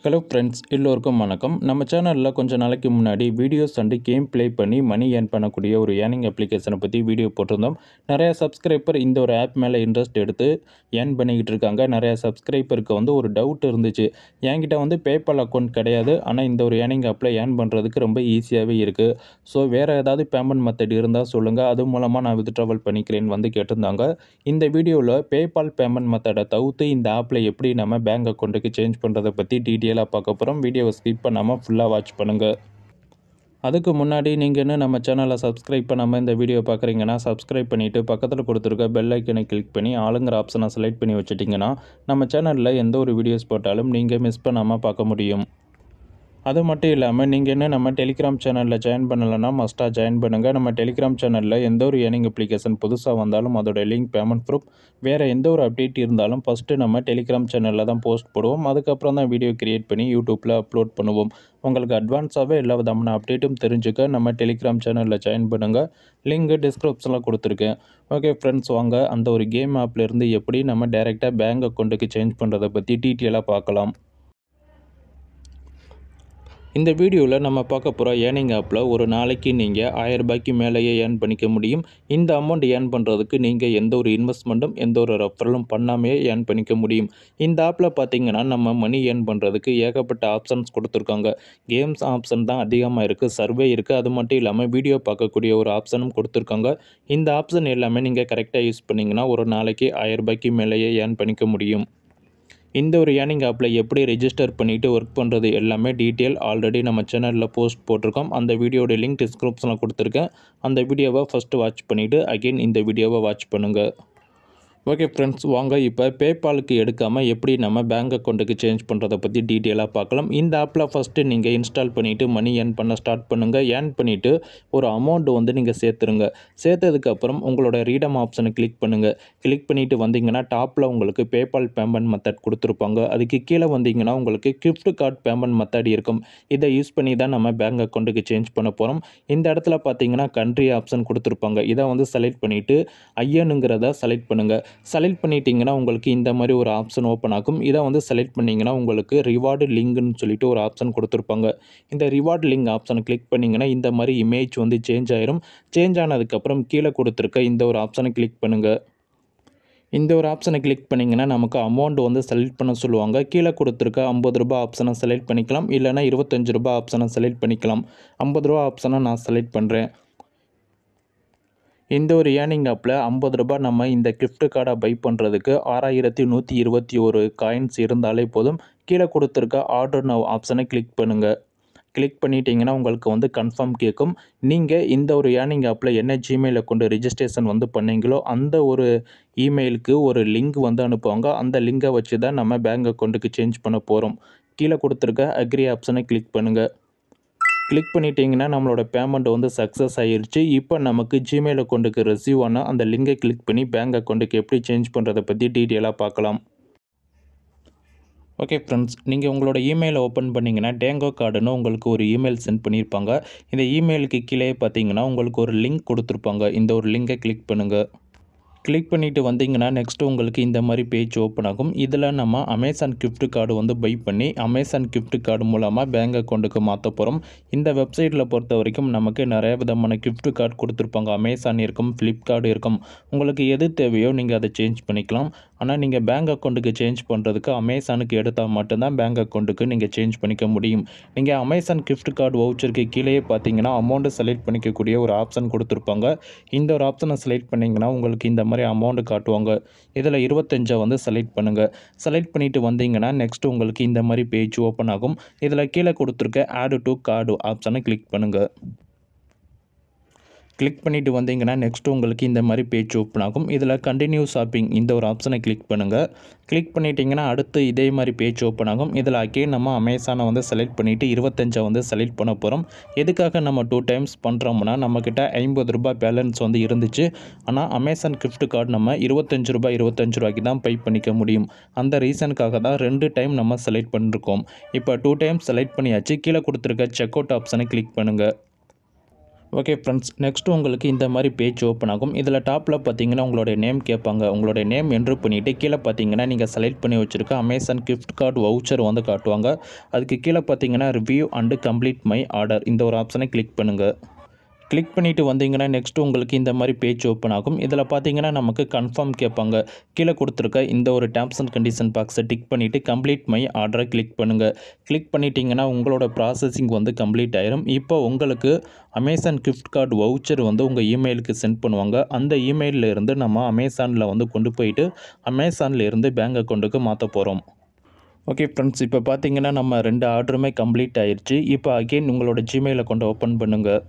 hello friends எல்லோருக்கும் வணக்கம் நம்ம சேனலில் கொஞ்ச நாளைக்கு முன்னாடி வீடியோஸ் அண்டு கேம் ப்ளே பண்ணி மணி ஏர்ன் பண்ணக்கூடிய ஒரு ஏர்னிங் அப்ளிகேஷனை பற்றி வீடியோ போட்டிருந்தோம் நிறைய சப்ஸ்கிரைபர் இந்த ஒரு ஆப் மேலே இன்ட்ரெஸ்ட் எடுத்து ஏர்ன் பண்ணிக்கிட்டு இருக்காங்க நிறைய சப்ஸ்கிரைபருக்கு வந்து ஒரு டவுட் இருந்துச்சு என்கிட்ட வந்து பேபால் அக்கௌண்ட் கிடையாது ஆனால் இந்த ஒரு ஏர்னிங் ஆப்பில் ஏர்ன் பண்ணுறதுக்கு ரொம்ப ஈஸியாகவே இருக்குது ஸோ வேறு ஏதாவது பேமெண்ட் மெத்தட் இருந்தால் சொல்லுங்கள் அது மூலமாக நான் வித்ட்ராவல் பண்ணிக்கிறேன்னு வந்து கேட்டிருந்தாங்க இந்த வீடியோவில் பேபால் பேமெண்ட் மெத்தடை தவிர்த்து இந்த ஆப்பில் எப்படி நம்ம பேங்க் அக்கௌண்ட்டுக்கு சேஞ்ச் பண்ணுறதை பற்றி டீட்டெயிலாக பார்க்க போகிறோம் வீடியோவை ஸ்கிப் பண்ணாமல் ஃபுல்லாக வாட்ச் பண்ணுங்கள் அதுக்கு முன்னாடி நீங்கள் இன்னும் நம்ம சேனலை சப்ஸ்கிரைப் பண்ணாமல் இந்த வீடியோ பார்க்குறீங்கன்னா சப்ஸ்கிரைப் பண்ணிவிட்டு பக்கத்தில் கொடுத்துருக்க பெல் ஐக்கனை கிளிக் பண்ணி ஆளுங்கிற ஆப்ஷனை செலக்ட் பண்ணி வச்சுட்டிங்கன்னா நம்ம சேனலில் எந்த ஒரு வீடியோஸ் போட்டாலும் நீங்கள் மிஸ் பண்ணாமல் பார்க்க முடியும் அது மட்டும் இல்லாமல் நீங்கள் என்ன நம்ம டெலிகிராம் சேனலில் ஜாயின் பண்ணலைன்னா மஸ்ட்டாக ஜாயின் பண்ணுங்கள் நம்ம டெலிகிராம் சேனலில் எந்த ஒரு ஏர்னிங் அப்ளிகேஷன் புதுசாக வந்தாலும் அதோட லிங்க் பேமெண்ட் ப்ரூஃப் வேறு எந்த ஒரு அப்டேட் இருந்தாலும் ஃபஸ்ட்டு நம்ம டெலிகிராம் சேனலில் தான் போஸ்ட் போடுவோம் அதுக்கப்புறம் தான் வீடியோ கிரியேட் பண்ணி யூடியூப்பில் அப்லோட் பண்ணுவோம் உங்களுக்கு அட்வான்ஸாகவே எல்லா விதமான அப்டேட்டும் தெரிஞ்சுக்க நம்ம டெலிகிராம் சேனலில் ஜாயின் பண்ணுங்கள் லிங்க் டிஸ்கிரிப்ஷனில் கொடுத்துருக்கேன் ஓகே ஃப்ரெண்ட்ஸ் வாங்க அந்த ஒரு கேம் ஆப்லேருந்து எப்படி நம்ம டேரெக்டாக பேங்க் அக்கௌண்ட்டுக்கு சேஞ்ச் பண்ணுறதை பற்றி டீட்டெயிலாக பார்க்கலாம் இந்த வீடியோவில் நம்ம பார்க்க போகிற ஏர்னிங் ஆப்பில் ஒரு நாளைக்கு நீங்கள் ஆயிரம் ரூபாய்க்கு மேலேயே ஏர்ன் பண்ணிக்க முடியும் இந்த அமௌண்ட் ஏர்ன் பண்ணுறதுக்கு நீங்கள் எந்த ஒரு இன்வெஸ்ட்மெண்ட்டும் எந்த ஒரு ரெஃபரலும் பண்ணாமே ஏர்ன் பண்ணிக்க முடியும் இந்த ஆப்பில் பார்த்தீங்கன்னா நம்ம மணி ஏர்ன் பண்ணுறதுக்கு ஏகப்பட்ட ஆப்ஷன்ஸ் கொடுத்துருக்காங்க கேம்ஸ் ஆப்ஷன் தான் அதிகமாக இருக்குது சர்வே இருக்குது அது மட்டும் இல்லாமல் வீடியோ பார்க்கக்கூடிய ஒரு ஆப்ஷனும் கொடுத்துருக்காங்க இந்த ஆப்ஷன் எல்லாமே நீங்கள் கரெக்டாக யூஸ் பண்ணிங்கன்னா ஒரு நாளைக்கு ஆயிரம் ரூபாய்க்கு மேலேயே ஏர்ன் பண்ணிக்க முடியும் இந்த ஒரு ஏர்னிங் ஆப்பில் எப்படி ரெஜிஸ்டர் பண்ணிவிட்டு ஒர்க் பண்ணுறது எல்லாமே டீட்டெயில் ஆல்ரெடி நம்ம சேனலில் போஸ்ட் போட்டிருக்கோம் அந்த வீடியோட லிங்க் டிஸ்கிரிப்ஷனில் கொடுத்துருக்கேன் அந்த வீடியோவை ஃபஸ்ட்டு வாட்ச் பண்ணிவிட்டு அகெயின் இந்த வீடியோவை வாட்ச் பண்ணுங்கள் ஓகே ஃப்ரெண்ட்ஸ் வாங்க இப்போ பேபாலுக்கு எடுக்காமல் எப்படி நம்ம பேங்க் அக்கௌண்ட்டுக்கு சேஞ்ச் பண்ணுறதை பற்றி டீட்டெயிலாக பார்க்கலாம் இந்த ஆப்பில் ஃபஸ்ட்டு நீங்கள் இன்ஸ்டால் பண்ணிவிட்டு மணி ஏர்ன் பண்ண ஸ்டார்ட் பண்ணுங்கள் ஏர்ன் பண்ணிவிட்டு ஒரு அமௌண்ட் வந்து நீங்கள் சேர்த்துருங்க சேர்த்ததுக்கப்புறம் உங்களோட ரீடம் ஆப்ஷனை கிளிக் பண்ணுங்கள் கிளிக் பண்ணிவிட்டு வந்தீங்கன்னா டாப்பில் உங்களுக்கு பேபால் பேமெண்ட் மெத்தட் கொடுத்துருப்பாங்க அதுக்கு கீழே வந்தீங்கன்னா உங்களுக்கு கிஃப்ட் கார்டு பேமெண்ட் மெத்தட் இருக்கும் இதை யூஸ் பண்ணி தான் நம்ம பேங்க் அக்கௌண்ட்டுக்கு சேஞ்ச் பண்ண போகிறோம் இந்த இடத்துல பார்த்தீங்கன்னா கண்ட்ரி ஆப்ஷன் கொடுத்துருப்பாங்க இதை வந்து செலக்ட் பண்ணிவிட்டு ஐயனுங்கிறத செலக்ட் பண்ணுங்கள் செலக்ட் பண்ணிட்டீங்கன்னா உங்களுக்கு இந்த மாதிரி ஒரு ஆப்ஷன் ஓப்பன் ஆகும் இதை வந்து செலக்ட் பண்ணிங்கன்னா உங்களுக்கு ரிவார்டு லிங்க்னு சொல்லிட்டு ஒரு ஆப்ஷன் கொடுத்துருப்பாங்க இந்த ரிவார்டு லிங்க் ஆப்ஷனை கிளிக் பண்ணிங்கன்னா இந்த மாதிரி இமேஜ் வந்து சேஞ்ச் ஆயிரும் சேஞ்ச் ஆனதுக்கப்புறம் கீழே கொடுத்துருக்க இந்த ஒரு ஆப்ஷனை கிளிக் பண்ணுங்கள் இந்த ஒரு ஆப்ஷனை கிளிக் பண்ணிங்கன்னா நமக்கு அமௌண்ட் வந்து செலக்ட் பண்ண சொல்லுவாங்க கீழே கொடுத்துருக்க ஐம்பது ரூபா ஆப்ஷனை செலக்ட் பண்ணிக்கலாம் இல்லைனா இருபத்தஞ்சு ரூபா ஆப்ஷனை செலக்ட் பண்ணிக்கலாம் ஐம்பது ரூபா ஆப்ஷனை நான் செலக்ட் பண்ணுறேன் இந்த ஒரு ஏர்னிங் ஆப்பில் ஐம்பது ரூபாய் நம்ம இந்த கிஃப்ட் கார்டை பை பண்ணுறதுக்கு ஆறாயிரத்தி நூற்றி இருபத்தி ஒரு காயின்ஸ் இருந்தாலே போதும் கீழே கொடுத்துருக்க ஆர்டர் நவ் ஆப்ஷனை கிளிக் பண்ணுங்கள் கிளிக் பண்ணிட்டீங்கன்னா உங்களுக்கு வந்து கன்ஃபார்ம் கேட்கும் நீங்கள் இந்த ஒரு ஏர்னிங் ஆப்பில் என்ன ஜிமெயில் அக்கௌண்ட் ரிஜிஸ்ட்ரேஷன் வந்து பண்ணீங்களோ அந்த ஒரு இமெயிலுக்கு ஒரு லிங்க் வந்து அனுப்புவாங்க அந்த லிங்கை வச்சு தான் நம்ம பேங்க் அக்கௌண்ட்டுக்கு சேஞ்ச் பண்ண போகிறோம் கீழே கொடுத்துருக்க அக்ரி ஆப்ஷனை கிளிக் பண்ணுங்கள் கிளிக் பண்ணிட்டீங்கன்னா நம்மளோட பேமெண்ட் வந்து சக்ஸஸ் ஆயிருச்சு இப்போ நமக்கு ஜிமெயில் அக்கௌண்ட்டுக்கு ரிசீவ் ஆன அந்த லிங்கை கிளிக் பண்ணி பேங்க் அக்கௌண்ட்டுக்கு எப்படி சேஞ்ச் பண்ணுறதை பற்றி டீட்டெயிலாக பார்க்கலாம் ஓகே ஃப்ரெண்ட்ஸ் நீங்கள் உங்களோட இமெயிலை ஓப்பன் பண்ணிங்கன்னா டேங்கோ கார்டுன்னு உங்களுக்கு ஒரு இமெயில் சென்ட் பண்ணியிருப்பாங்க இந்த இமெயிலுக்கு கீழே பார்த்தீங்கன்னா உங்களுக்கு ஒரு லிங்க் கொடுத்துருப்பாங்க இந்த ஒரு லிங்கை கிளிக் பண்ணுங்கள் கிளிக் பண்ணிவிட்டு வந்தீங்கன்னா நெக்ஸ்ட்டு உங்களுக்கு இந்த மாதிரி பேஜ் ஓப்பன் ஆகும் இதில் நம்ம அமேசான் கிஃப்ட் கார்டு வந்து பை பண்ணி அமேசான் கிஃப்ட் கார்டு மூலமாக பேங்க் அக்கௌண்ட்டுக்கு மாற்ற போகிறோம் இந்த வெப்சைட்டில் பொறுத்த வரைக்கும் நமக்கு நிறைய விதமான கிஃப்ட் கார்டு கொடுத்துருப்பாங்க அமேசான் இருக்கும் ஃப்ளிப்கார்டு இருக்கும் உங்களுக்கு எது தேவையோ நீங்கள் அதை சேஞ்ச் பண்ணிக்கலாம் ஆனால் நீங்கள் பேங்க் அக்கௌண்ட்டுக்கு சேஞ்ச் பண்ணுறதுக்கு அமேசானுக்கு எடுத்தால் மட்டும்தான் பேங்க் அக்கௌண்ட்டுக்கு நீங்கள் சேஞ்ச் பண்ணிக்க முடியும் நீங்கள் அமேசான் கிஃப்ட் கார்டு வவுச்சருக்கு கீழே பார்த்தீங்கன்னா அமௌண்ட்டு செலக்ட் பண்ணிக்கக்கூடிய ஒரு ஆப்ஷன் கொடுத்துருப்பாங்க இந்த ஒரு ஆப்ஷனை செலக்ட் பண்ணிங்கன்னா உங்களுக்கு இந்த மாதிரி அமௌண்ட்டு காட்டுவாங்க இதில் இருபத்தஞ்சை வந்து செலக்ட் பண்ணுங்கள் செலக்ட் பண்ணிவிட்டு வந்தீங்கன்னா நெக்ஸ்ட் உங்களுக்கு இந்த மாதிரி பேஜ் ஓப்பன் ஆகும் இதில் கீழே கொடுத்துருக்க ஆடு டு கார்டு ஆப்ஷனை கிளிக் பண்ணுங்கள் கிளிக் பண்ணிவிட்டு வந்தீங்கன்னா நெக்ஸ்ட் உங்களுக்கு இந்த மாதிரி பேஜ் ஓப்பன் ஆகும் இதில் கண்டினியூ ஷாப்பிங் இந்த ஒரு ஆப்ஷனை கிளிக் பண்ணுங்கள் கிளிக் பண்ணிட்டீங்கன்னா அடுத்து இதே மாதிரி பேஜ் ஓப்பன் ஆகும் இதில் அகெயின் நம்ம அமேசானை வந்து செலக்ட் பண்ணிவிட்டு இருபத்தஞ்சை வந்து செலக்ட் பண்ண போகிறோம் எதுக்காக நம்ம டூ டைம்ஸ் பண்ணுறோம்னா நம்மக்கிட்ட ஐம்பது ரூபாய் பேலன்ஸ் வந்து இருந்துச்சு ஆனால் அமேசான் கிஃப்ட் கார்டு நம்ம இருபத்தஞ்சு ரூபாய் இருபத்தஞ்சு ரூபாய்க்கு தான் பே பண்ணிக்க முடியும் அந்த ரீசனுக்காக தான் ரெண்டு டைம் நம்ம செலக்ட் பண்ணியிருக்கோம் இப்போ டூ டைம்ஸ் செலக்ட் பண்ணியாச்சு கீழே கொடுத்துருக்க செக் அவுட் ஆப்ஷனை கிளிக் பண்ணுங்கள் ஓகே ஃப்ரெண்ட்ஸ் நெக்ஸ்ட் உங்களுக்கு இந்த மாதிரி பேஜ் ஓப்பன் ஆகும் இதில் டாப்பில் பார்த்தீங்கன்னா உங்களுடைய நேம் கேட்பாங்க உங்களுடைய நேம் என்ட்ரு பண்ணிவிட்டு கீழே பார்த்தீங்கன்னா நீங்கள் செலக்ட் பண்ணி வச்சுருக்க அமேசான் கிஃப்ட் கார்டு வவுச்சர் வந்து காட்டுவாங்க அதுக்கு கீழே பார்த்தீங்கன்னா review and complete my order இந்த ஒரு ஆப்ஷனை கிளிக் பண்ணுங்கள் கிளிக் பண்ணிவிட்டு வந்தீங்கன்னா நெக்ஸ்ட் உங்களுக்கு இந்த மாதிரி பேஜ் ஓப்பன் ஆகும் இதில் பார்த்தீங்கன்னா நமக்கு கன்ஃபார்ம் கேட்பாங்க கீழே கொடுத்துருக்க இந்த ஒரு டேர்ம்ஸ் அண்ட் கண்டிஷன் பாக்ஸை டிக் பண்ணிவிட்டு கம்ப்ளீட் மை ஆர்டரை கிளிக் பண்ணுங்கள் கிளிக் பண்ணிட்டீங்கன்னா உங்களோட ப்ராசஸிங் வந்து கம்ப்ளீட் ஆயிரும் இப்போ உங்களுக்கு அமேசான் கிஃப்ட் கார்டு வவுச்சர் வந்து உங்கள் இமெயிலுக்கு சென்ட் பண்ணுவாங்க அந்த இமெயிலில் இருந்து நம்ம அமேசானில் வந்து கொண்டு போயிட்டு அமேசானில் இருந்து பேங்க் அக்கௌண்ட்டுக்கு மாற்ற போகிறோம் ஓகே ஃப்ரெண்ட்ஸ் இப்போ பார்த்தீங்கன்னா நம்ம ரெண்டு ஆர்டருமே கம்ப்ளீட் ஆயிடுச்சு இப்போ அகெயின் உங்களோட ஜிமெயில் அக்கௌண்ட் ஓப்பன் பண்ணுங்கள்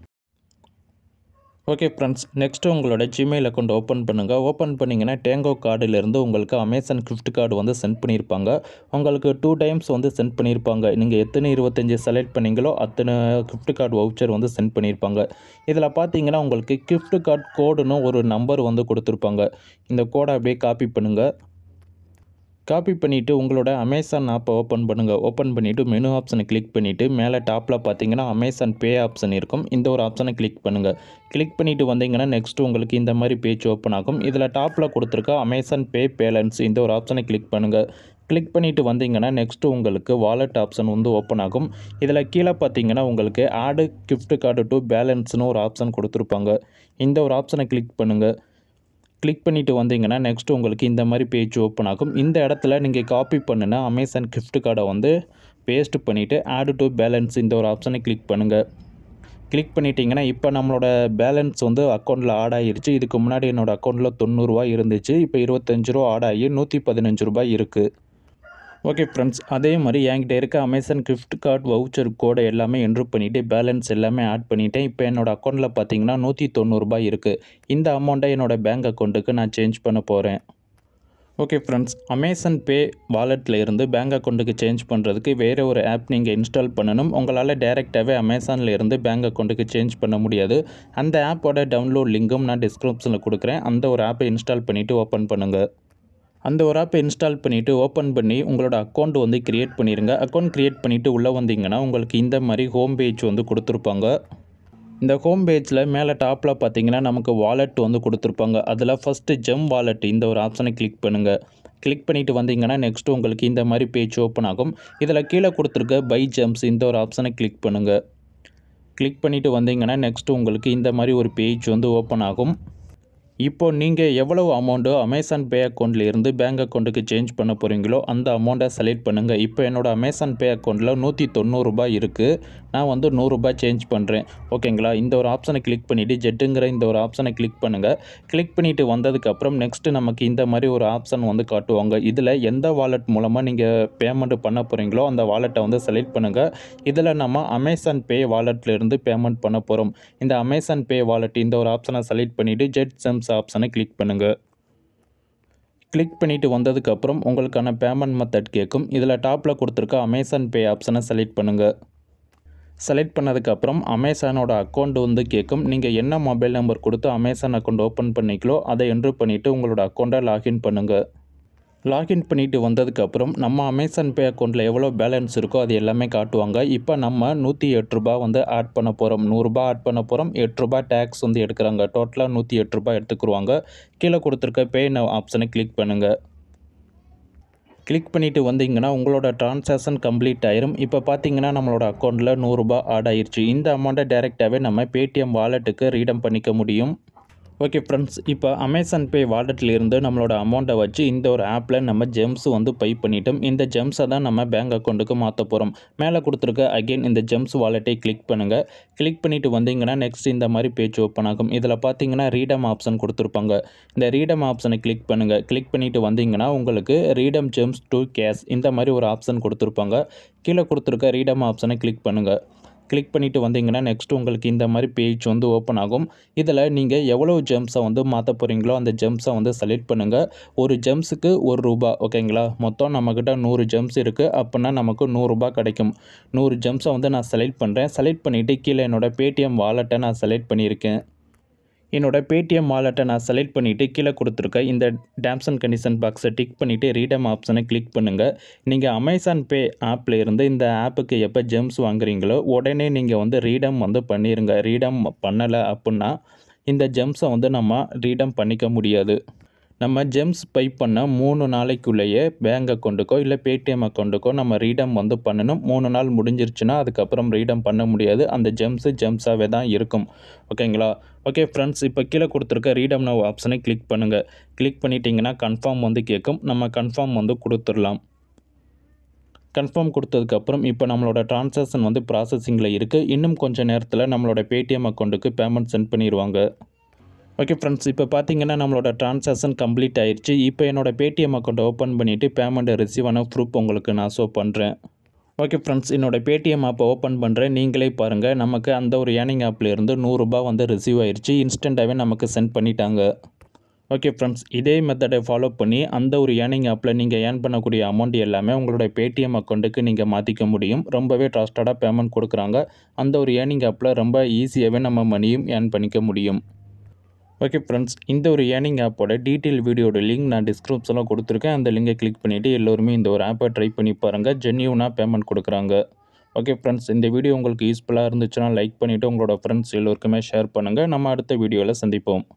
ஓகே ஃப்ரெண்ட்ஸ் நெக்ஸ்ட்டு உங்களோட ஜிமெயில் அக்கௌண்ட் ஓப்பன் பண்ணுங்கள் ஓப்பன் பண்ணிங்கன்னா டேங்கோ கார்டிலிருந்து உங்களுக்கு அமேசான் கிஃப்ட் கார்டு வந்து சென்ட் பண்ணியிருப்பாங்க உங்களுக்கு டூ டைம்ஸ் வந்து சென்ட் பண்ணியிருப்பாங்க நீங்கள் எத்தனை இருபத்தஞ்சி செலக்ட் பண்ணீங்களோ அத்தனை கிஃப்ட் கார்டு வவுச்சர் வந்து சென்ட் பண்ணியிருப்பாங்க இதில் பார்த்தீங்கன்னா உங்களுக்கு கிஃப்ட் கார்டு கோடுன்னு ஒரு நம்பர் வந்து கொடுத்துருப்பாங்க இந்த கோடை அப்படியே காப்பி பண்ணுங்கள் காப்பி பண்ணிவிட்டு உங்களோட அமேசான் ஆப்பை ஓப்பன் பண்ணுங்கள் ஓப்பன் பண்ணிவிட்டு மெனு ஆப்ஷனை கிளிக் பண்ணிவிட்டு மேலே டாப்பில் பார்த்தீங்கன்னா அமேசான் பே ஆப்ஷன் இருக்கும் இந்த ஒரு ஆப்ஷனை கிளிக் பண்ணுங்கள் கிளிக் பண்ணிவிட்டு வந்தீங்கன்னா நெக்ஸ்ட் உங்களுக்கு இந்த மாதிரி பேஜ் ஓப்பன் ஆகும் இதில் டாப்பில் கொடுத்துருக்க அமேசான் பே பேலன்ஸ் இந்த ஒரு ஆப்ஷனை கிளிக் பண்ணுங்கள் கிளிக் பண்ணிவிட்டு வந்தீங்கன்னா நெக்ஸ்ட்டு உங்களுக்கு வாலெட் ஆப்ஷன் வந்து ஓப்பன் ஆகும் இதில் கீழே பார்த்தீங்கன்னா உங்களுக்கு ஆடு கிஃப்ட் கார்டு டு பேலன்ஸ்னு ஒரு ஆப்ஷன் கொடுத்துருப்பாங்க இந்த ஒரு ஆப்ஷனை கிளிக் பண்ணுங்கள் கிளிக் பண்ணிவிட்டு வந்தீங்கன்னா நெக்ஸ்ட் உங்களுக்கு இந்த மாதிரி பேஜ் ஓப்பன் ஆகும் இந்த இடத்துல நீங்கள் காப்பி பண்ணின அமேசான் கிஃப்ட் கார்டை வந்து பேஸ்ட் பண்ணிவிட்டு ஆடு டு பேலன்ஸ் இந்த ஒரு ஆப்ஷனை கிளிக் பண்ணுங்கள் கிளிக் பண்ணிட்டீங்கன்னா இப்போ நம்மளோட பேலன்ஸ் வந்து அக்கௌண்ட்டில் ஆட் ஆகிருச்சு இதுக்கு முன்னாடி என்னோடய அக்கௌண்ட்டில் தொண்ணூறுரூவா இருந்துச்சு இப்போ இருபத்தஞ்சு ரூபா ஆட் ஆகி நூற்றி பதினஞ்சு ரூபாய் இருக்குது ஓகே ஃப்ரெண்ட்ஸ் அதே மாதிரி என்கிட்ட இருக்க அமேசான் கிஃப்ட் கார்டு வவுச்சர் கோடை எல்லாமே என்ட்ரு பண்ணிவிட்டு பேலன்ஸ் எல்லாமே ஆட் பண்ணிவிட்டேன் இப்போ என்னோடய அக்கௌண்ட்டில் பார்த்தீங்கன்னா நூற்றி தொண்ணூறுரூபா இருக்குது இந்த அமௌண்ட்டை என்னோடய பேங்க் அக்கௌண்ட்டுக்கு நான் சேஞ்ச் பண்ண போகிறேன் ஓகே ஃப்ரெண்ட்ஸ் அமேசான் பே வாலெட்டில் இருந்து பேங்க் அக்கௌண்ட்டுக்கு சேஞ்ச் பண்ணுறதுக்கு வேறு ஒரு ஆப் நீங்கள் இன்ஸ்டால் பண்ணணும் உங்களால் டேரெக்டாகவே அமேசானில் இருந்து பேங்க் அக்கௌண்ட்டுக்கு சேஞ்ச் பண்ண முடியாது அந்த ஆப்போட டவுன்லோட் லிங்கும் நான் டிஸ்கிரிப்ஷனில் கொடுக்குறேன் அந்த ஒரு ஆப்பை இன்ஸ்டால் பண்ணிவிட்டு ஓப்பன் பண்ணுங்கள் அந்த ஒரு ஆப்பை இன்ஸ்டால் பண்ணிவிட்டு ஓப்பன் பண்ணி உங்களோட அக்கௌண்ட் வந்து க்ரியேட் பண்ணிடுங்க அக்கௌண்ட் க்ரியேட் பண்ணிவிட்டு உள்ளே வந்தீங்கன்னா உங்களுக்கு இந்த மாதிரி ஹோம் பேஜ் வந்து கொடுத்துருப்பாங்க இந்த ஹோம் பேஜில் மேலே டாப்பில் பார்த்தீங்கன்னா நமக்கு வாலெட் வந்து கொடுத்துருப்பாங்க அதில் ஃபஸ்ட்டு ஜெம் வாலெட் இந்த ஒரு ஆப்ஷனை கிளிக் பண்ணுங்கள் கிளிக் பண்ணிவிட்டு வந்தீங்கன்னா நெக்ஸ்ட்டு உங்களுக்கு இந்த மாதிரி பேஜ் ஓப்பன் ஆகும் இதில் கீழே கொடுத்துருக்க பை ஜெம்ஸ் இந்த ஒரு ஆப்ஷனை கிளிக் பண்ணுங்கள் கிளிக் பண்ணிவிட்டு வந்தீங்கன்னா நெக்ஸ்ட்டு உங்களுக்கு இந்த மாதிரி ஒரு பேஜ் வந்து ஓப்பன் ஆகும் இப்போ நீங்கள் எவ்வளவு அமௌண்ட்டோ அமேசான் பே அக்கௌண்ட்டில் இருந்து பேங்க் அக்கௌண்ட்டுக்கு சேஞ்ச் பண்ண போகிறீங்களோ அந்த அமௌண்ட்டை செலக்ட் பண்ணுங்கள் இப்போ என்னோட அமேசான் பே அக்கௌண்ட்டில் நூற்றி தொண்ணூறுரூபா இருக்குது நான் வந்து நூறுரூபா சேஞ்ச் பண்ணுறேன் ஓகேங்களா இந்த ஒரு ஆப்ஷனை கிளிக் பண்ணிவிட்டு ஜெட்டுங்கிற இந்த ஒரு ஆப்ஷனை கிளிக் பண்ணுங்கள் கிளிக் பண்ணிவிட்டு வந்ததுக்கப்புறம் நெக்ஸ்ட்டு நமக்கு இந்த மாதிரி ஒரு ஆப்ஷன் வந்து காட்டுவாங்க இதில் எந்த வாலெட் மூலமாக நீங்கள் பேமெண்ட் பண்ண போகிறீங்களோ அந்த வாலெட்டை வந்து செலக்ட் பண்ணுங்கள் இதில் நம்ம அமேசான் பே வாலெட்டில் இருந்து பேமெண்ட் பண்ண போகிறோம் இந்த அமேசான் பே வாலெட் இந்த ஒரு ஆப்ஷனை செலக்ட் பண்ணிவிட்டு ஜெட் செம்ஸ் ஆப்ஷனை கிளிக் பண்ணுங்கள் கிளிக் பண்ணிவிட்டு வந்ததுக்கப்புறம் உங்களுக்கான பேமெண்ட் மெத்தட் கேட்கும் இதில் டாப்பில் கொடுத்துருக்க அமேசான் பே ஆப்ஷனை செலக்ட் பண்ணுங்கள் செலக்ட் பண்ணதுக்கப்புறம் அமேசானோட அக்கௌண்ட் வந்து கேட்கும் நீங்கள் என்ன மொபைல் நம்பர் கொடுத்து அமேசான் அக்கௌண்ட் ஓப்பன் பண்ணிக்கலோ அதை என்ட்ரு பண்ணிவிட்டு உங்களோட அக்கௌண்ட்டை லாகின் பண்ணுங்கள் லாகின் பண்ணிவிட்டு வந்ததுக்கப்புறம் நம்ம அமேசான் பே அக்கௌண்ட்டில் எவ்வளோ பேலன்ஸ் இருக்கோ அது எல்லாமே காட்டுவாங்க இப்போ நம்ம நூற்றி எட்டு ரூபா வந்து ஆட் பண்ண போகிறோம் நூறுரூபா ஆட் பண்ண போகிறோம் எட்டு ரூபா டேக்ஸ் வந்து எடுக்கிறாங்க டோட்டலாக நூற்றி எட்டு ரூபா எடுத்துக்குருவாங்க கீழே கொடுத்துருக்க பே நவ் ஆப்ஷனை கிளிக் பண்ணுங்கள் கிளிக் பண்ணிவிட்டு வந்தீங்கன்னா உங்களோட ட்ரான்சாக்ஷன் கம்ப்ளீட் ஆயிரும் இப்போ பார்த்தீங்கன்னா நம்மளோட அக்கௌண்ட்டில் நூறுரூபா ஆட் ஆயிருச்சு இந்த அமௌண்ட்டை டேரெக்டாகவே நம்ம பேடிஎம் வாலெட்டுக்கு ரீடம் பண்ணிக்க முடியும் ஓகே ஃப்ரெண்ட்ஸ் இப்போ அமேசான் பே வாலெட்டில் இருந்து நம்மளோட அமௌண்ட்டை வச்சு இந்த ஒரு ஆப்பில் நம்ம ஜெம்ஸ் வந்து பை பண்ணிட்டோம் இந்த ஜெம்ஸை தான் நம்ம பேங்க் அக்கௌண்ட்டுக்கு மாற்ற போகிறோம் மேலே கொடுத்துருக்க அகெயின் இந்த ஜெம்ஸ் வாலெட்டை கிளிக் பண்ணுங்கள் கிளிக் பண்ணிவிட்டு வந்தீங்கன்னா நெக்ஸ்ட் இந்த மாதிரி பேஜ் ஓப்பன் ஆகும் இதில் பார்த்தீங்கன்னா ரீடம் ஆப்ஷன் கொடுத்துருப்பாங்க இந்த ரீடம் ஆப்ஷனை கிளிக் பண்ணுங்கள் கிளிக் பண்ணிவிட்டு வந்தீங்கன்னா உங்களுக்கு ரீடம் ஜெம்ஸ் டு கேஷ் இந்த மாதிரி ஒரு ஆப்ஷன் கொடுத்துருப்பாங்க கீழே கொடுத்துருக்க ரீடம் ஆப்ஷனை கிளிக் பண்ணுங்கள் கிளிக் பண்ணிவிட்டு வந்தீங்கன்னா நெக்ஸ்ட் உங்களுக்கு இந்த மாதிரி பேஜ் வந்து ஓப்பன் ஆகும் இதில் நீங்கள் எவ்வளோ ஜெம்ஸை வந்து மாற்ற போகிறீங்களோ அந்த ஜெம்ஸை வந்து செலக்ட் பண்ணுங்கள் ஒரு ஜெம்ஸுக்கு ஒரு ரூபா ஓகேங்களா மொத்தம் நம்மக்கிட்ட நூறு ஜெம்ஸ் இருக்குது அப்படின்னா நமக்கு நூறுரூபா கிடைக்கும் நூறு ஜெம்ஸை வந்து நான் செலக்ட் பண்ணுறேன் செலக்ட் பண்ணிவிட்டு கீழே என்னோடய பேடிஎம் வாலெட்டை நான் செலக்ட் பண்ணியிருக்கேன் என்னோட பேடிஎம் வாலெட்டை நான் செலக்ட் பண்ணிவிட்டு கீழே கொடுத்துருக்க இந்த டேம்ஸ் அண்ட் கண்டிஷன் பாக்ஸை டிக் பண்ணிவிட்டு ரீடம் ஆப்ஷனை கிளிக் பண்ணுங்கள் நீங்கள் அமேசான் பே ஆப்பில் இருந்து இந்த ஆப்புக்கு எப்போ ஜெம்ஸ் வாங்குறீங்களோ உடனே நீங்கள் வந்து ரீடம் வந்து பண்ணிடுங்க ரீடம் பண்ணலை அப்படின்னா இந்த ஜெம்ஸை வந்து நம்ம ரீடம் பண்ணிக்க முடியாது நம்ம ஜெம்ஸ் பை பண்ண மூணு நாளைக்குள்ளேயே பேங்க் அக்கௌண்ட்டுக்கோ இல்லை பேடிஎம் அக்கௌண்ட்டுக்கோ நம்ம ரீடம் வந்து பண்ணணும் மூணு நாள் முடிஞ்சிருச்சுன்னா அதுக்கப்புறம் ரீடம் பண்ண முடியாது அந்த ஜெம்ஸு ஜெம்ஸாகவே தான் இருக்கும் ஓகேங்களா ஓகே ஃப்ரெண்ட்ஸ் இப்போ கீழே கொடுத்துருக்க ரீடம் நவ் ஆப்ஷனை கிளிக் பண்ணுங்கள் கிளிக் பண்ணிட்டீங்கன்னா கன்ஃபார்ம் வந்து கேட்கும் நம்ம கன்ஃபார்ம் வந்து கொடுத்துடலாம் கன்ஃபார்ம் கொடுத்ததுக்கப்புறம் இப்போ நம்மளோட ட்ரான்சாக்ஷன் வந்து ப்ராசஸிங்கில் இருக்குது இன்னும் கொஞ்சம் நேரத்தில் நம்மளோட பேடிஎம் அக்கௌண்ட்டுக்கு பேமெண்ட் சென்ட் பண்ணிடுவாங்க ஓகே ஃப்ரெண்ட்ஸ் இப்போ பார்த்தீங்கன்னா நம்மளோட ட்ரான்சாக்ஷன் கம்ப்ளீட் ஆயிடுச்சு இப்போ என்னோட பேடிஎம் அக்கௌண்ட் ஓப்பன் பண்ணிவிட்டு பேமெண்ட் ரிசீவ் ஆன ப்ரூஃப் உங்களுக்கு நான் ஷோ பண்ணுறேன் ஓகே ஃப்ரெண்ட்ஸ் என்னோட பேடிஎம் ஆப்பை ஓப்பன் பண்ணுறேன் நீங்களே பாருங்கள் நமக்கு அந்த ஒரு ஏர்னிங் ஆப்பில் இருந்து நூறுரூபா வந்து ரிசீவ் ஆயிடுச்சு இன்ஸ்டண்ட்டாகவே நமக்கு சென்ட் பண்ணிட்டாங்க ஓகே ஃப்ரெண்ட்ஸ் இதே மெத்தடை ஃபாலோ பண்ணி அந்த ஒரு ஏர்னிங் ஆப்பில் நீங்கள் ஏர்ன் பண்ணக்கூடிய அமௌண்ட் எல்லாமே உங்களோட பேடிஎம் அக்கௌண்ட்டுக்கு நீங்கள் மாற்றிக்க முடியும் ரொம்பவே ட்ரஸ்டடாக பேமெண்ட் கொடுக்குறாங்க அந்த ஒரு ஏர்னிங் ஆப்பில் ரொம்ப ஈஸியாகவே நம்ம மணியும் ஏர்ன் பண்ணிக்க முடியும் ஓகே ஃப்ரெண்ட்ஸ் இந்த ஒரு ஏர்னிங் ஆப்போட டீட்டெயில் வீடியோட லிங்க் நான் டிஸ்கிரிப்ஷனில் கொடுத்துருக்கேன் அந்த லிங்கை கிளிக் பண்ணிவிட்டு எல்லோருமே இந்த ஒரு ஆப்பை ட்ரை பண்ணி பாருங்கள் ஜென்யூனாக பேமெண்ட் கொடுக்குறாங்க ஓகே ஃப்ரெண்ட்ஸ் இந்த வீடியோ உங்களுக்கு யூஸ்ஃபுல்லாக இருந்துச்சுன்னா லைக் பண்ணிவிட்டு உங்களோட ஃப்ரெண்ட்ஸ் எல்லோருக்குமே ஷேர் பண்ணுங்கள் நம்ம அடுத்த வீடியோவில் சந்திப்போம்